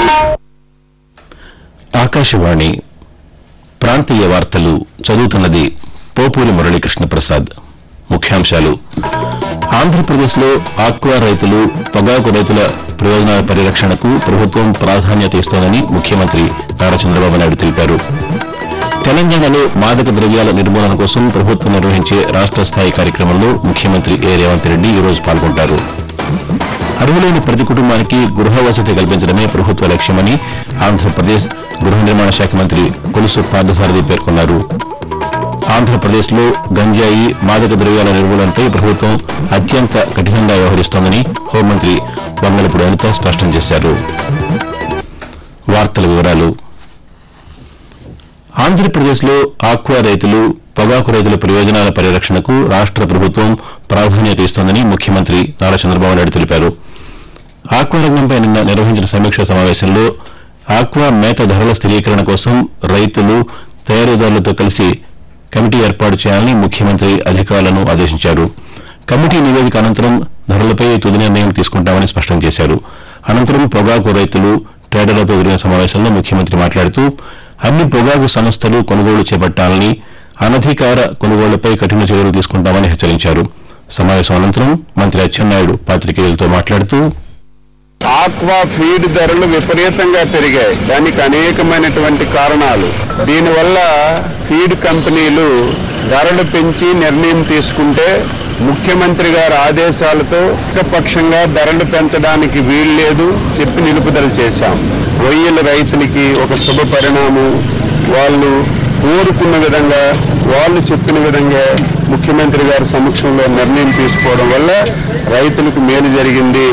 ఆకాశవాణి ప్రాంతీయ వార్తలు చదువుతున్నది పోపూరి మురళీకృష్ణ ప్రసాద్ ముఖ్యాంశాలు ఆంధ్రప్రదేశ్లో ఆక్వా రైతులు పొగాకు రైతుల ప్రయోజనాల పరిరక్షణకు ప్రభుత్వం ప్రాధాన్యత ఇస్తోందని ముఖ్యమంత్రి నారా చంద్రబాబు నాయుడు తెలిపారు తెలంగాణలో మాదక ద్రవ్యాల నిర్మూలన కోసం ప్రభుత్వం నిర్వహించే రాష్ట స్థాయి కార్యక్రమంలో ముఖ్యమంత్రి ఏ రేవంత్ రెడ్డి ఈ రోజు పాల్గొంటారు అర్హులైన ప్రతి కుటుంబానికి గృహ వసతి కల్పించడమే ప్రభుత్వ లక్ష్యమని ఆంధ్రప్రదేశ్ గృహ నిర్మాణ శాఖ మంత్రి కొలుసు పార్థసారథి పేర్కొన్నారు ఆంధ్రప్రదేశ్ లో గంజాయి మాదక ద్రవ్యాల నిర్మూలనపై ప్రభుత్వం అత్యంత కఠినంగా వ్యవహరిస్తోందని హోంమంత్రి వంగలపూడి అనిత స్పష్టం చేశారు వార్తల వివరాలు ఆంధ్రప్రదేశ్ లో ఆక్వా రైతులు పొగాకు రైతుల ప్రయోజనాల పరిరక్షణకు రాష్ట ప్రభుత్వం ప్రాధాన్యత ఇస్తోందని ముఖ్యమంత్రి నారా చంద్రబాబు నాయుడు తెలిపారు ఆక్వా రంగంపై నిన్న నిర్వహించిన సమీక్షా సమావేశంలో ఆక్వా మేత ధరల స్థిరీకరణ కోసం రైతులు తయారీదారులతో కలిసి కమిటీ ఏర్పాటు చేయాలని ముఖ్యమంత్రి అధికారులను ఆదేశించారు కమిటీ నివేదిక అనంతరం ధరలపై తుది నిర్ణయం తీసుకుంటామని స్పష్టం చేశారు అనంతరం పొగాకు రైతులు ట్రేడర్లతో జరిగిన సమావేశంలో ముఖ్యమంత్రి మాట్లాడుతూ అన్ని పొగాకు సంస్థలు కొనుగోలు చేపట్టాలని అనధికార కొనుగోళ్లపై కఠిన చర్యలు తీసుకుంటామని హెచ్చరించారు సమావేశం అనంతరం మంత్రి అచ్చెన్నాయుడు పాత్రికేయులతో మాట్లాడుతూ ఆక్వా ఫీడ్ ధరలు విపరీతంగా పెరిగాయి దానికి అనేకమైనటువంటి కారణాలు దీనివల్ల ఫీడ్ కంపెనీలు ధరలు పెంచి నిర్ణయం తీసుకుంటే ముఖ్యమంత్రి గారి ఆదేశాలతో ఏకపక్షంగా ధరలు పెంచడానికి వీల్లేదు చెప్పి నిలుపుదల చేశాం రొయ్యల రైతులకి ఒక శుభ పరిణామం వాళ్ళు కోరుకున్న విధంగా వాళ్ళు చెప్పిన విధంగా ముఖ్యమంత్రి గారి సమక్షంలో నిర్ణయం తీసుకోవడం వల్ల రైతులకు మేలు జరిగింది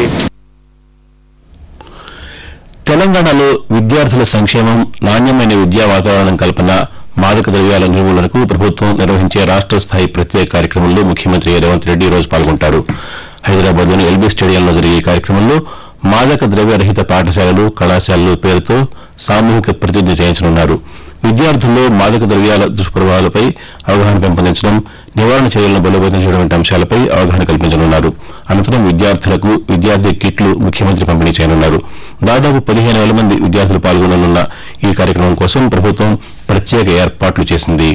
తెలంగాణలో విద్యార్థుల సంక్షేమం నాణ్యమైన విద్యా వాతావరణం కల్పన మాదక ద్రవ్యాల నిర్మూలనకు ప్రభుత్వం నిర్వహించే రాష్ట స్థాయి ప్రత్యేక కార్యక్రమంలో ముఖ్యమంత్రి రేవంత్ రెడ్డి ఈ రోజు పాల్గొంటారు హైదరాబాద్లోని ఎల్బీ స్టేడియంలో జరిగే ఈ కార్యక్రమంలో మాదక ద్రవ్య రహిత పాఠశాలలు కళాశాలలు పేరుతో సామూహిక ప్రతిజ్ఞ చేయించనున్నారు విద్యార్థుల్లో మాదక ద్రవ్యాల దుష్ప్రభావాలపై అవగాహన పెంపొందించడం నివారణ చర్యలను బలోపేతం చేయడం వంటి అంశాలపై అవగాహన కల్పించనున్నారు అనంతరం విద్యార్థులకు విద్యార్థి కిట్లు ముఖ్యమంత్రి పంపిణీ చేయనున్నారు దాదాపు పదిహేను వేల మంది విద్యార్థులు పాల్గొననున్న ఈ కార్యక్రమం కోసం ప్రభుత్వం ప్రత్యేక ఏర్పాట్లు చేసింది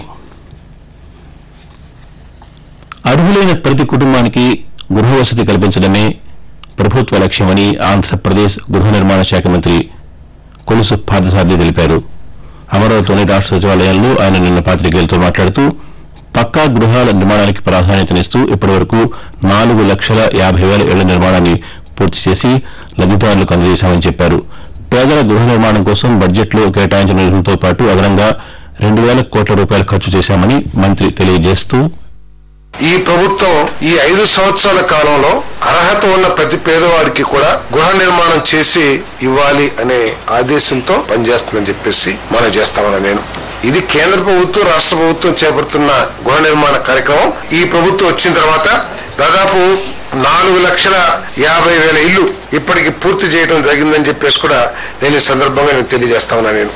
అర్హులైన ప్రతి కుటుంబానికి గృహ వసతి కల్పించడమే ప్రభుత్వ లక్ష్యమని ఆంధ్రప్రదేశ్ గృహ నిర్మాణ శాఖ మంత్రి కొలుసు పార్థసారథి తెలిపారు అమరావతిలోని రాష్ట సచివాలయంలో ఆయన నిన్న పాత్రికేయులతో మాట్లాడుతూ పక్కా గృహాల నిర్మాణానికి ప్రాధాన్యతనిస్తూ ఇప్పటివరకు నాలుగు లక్షల యాభై వేల ఇళ్ల నిర్మాణాన్ని పూర్తి చేసి లబ్దిదారులకు అందజేశామని చెప్పారు పేదల గృహ నిర్మాణం కోసం బడ్జెట్లో కేటాయించిన నిధులతో పాటు అదనంగా రెండు వేల కోట్ల రూపాయలు ఖర్చు చేశామని మంత్రి తెలియజేస్తూ ఈ ప్రభుత్వం ఈ ఐదు సంవత్సరాల కాలంలో అర్హత ఉన్న ప్రతి పేదవాడికి కూడా గృహ నిర్మాణం చేసి ఇవ్వాలి అనే ఆదేశంతో పనిచేస్తుందని చెప్పేసి మనం చేస్తామని నేను ఇది కేంద్ర ప్రభుత్వం రాష్ట్ర ప్రభుత్వం చేపడుతున్న గృహ నిర్మాణ కార్యక్రమం ఈ ప్రభుత్వం వచ్చిన తర్వాత దాదాపు నాలుగు లక్షల యాభై వేల ఇల్లు ఇప్పటికి పూర్తి చేయడం జరిగిందని చెప్పేసి కూడా నేను ఈ సందర్భంగా నేను తెలియజేస్తామన్నా నేను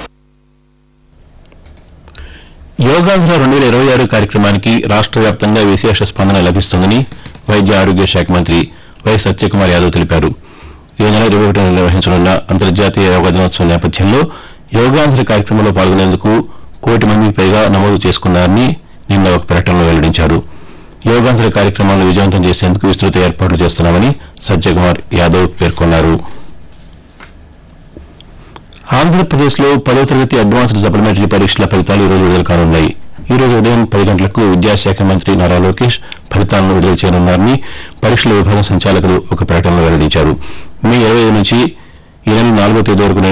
యోగాంధ్ర రెండు వేల ఇరవై ఆరు కార్యక్రమానికి రాష్ట్ర వ్యాప్తంగా విశేష స్పందన లభిస్తుందని వైద్య ఆరోగ్య శాఖ మంత్రి వై సత్యకుమార్ యాదవ్ తెలిపారు ఈ నెల ఇరవై ఒకటిన నిర్వహించనున్న అంతర్జాతీయ యోగా దినోత్సవం నేపథ్యంలో యోగాంధ్ర కార్యక్రమంలో పాల్గొనేందుకు కోటి మందికి పైగా నమోదు చేసుకున్నారని నిన్న ఒక ప్రకటనలో వెల్లడించారు యోగాంధ్ర కార్యక్రమాలను విజయవంతం చేసేందుకు విస్తృత ఏర్పాట్లు చేస్తున్నామని సత్యకుమార్ యాదవ్ పేర్కొన్నారు ఆంధ్రప్రదేశ్ లో పదో తరగతి అడ్వాన్స్డ్ సప్లిమెంటరీ పరీక్షల ఫలితాలు ఈ రోజు విడుదల కానున్నాయి ఈ రోజు ఉదయం పది గంటలకు విద్యాశాఖ మంత్రి నారా లోకేష్ ఫలితాలను విడుదల చేయనున్నారని పరీక్షల విభాగం సంచాలకులు ఒక ప్రకటనలో వెల్లడించారు మే ఇరవై నుంచి ఈ నెల నాలుగో తేదీ వరకు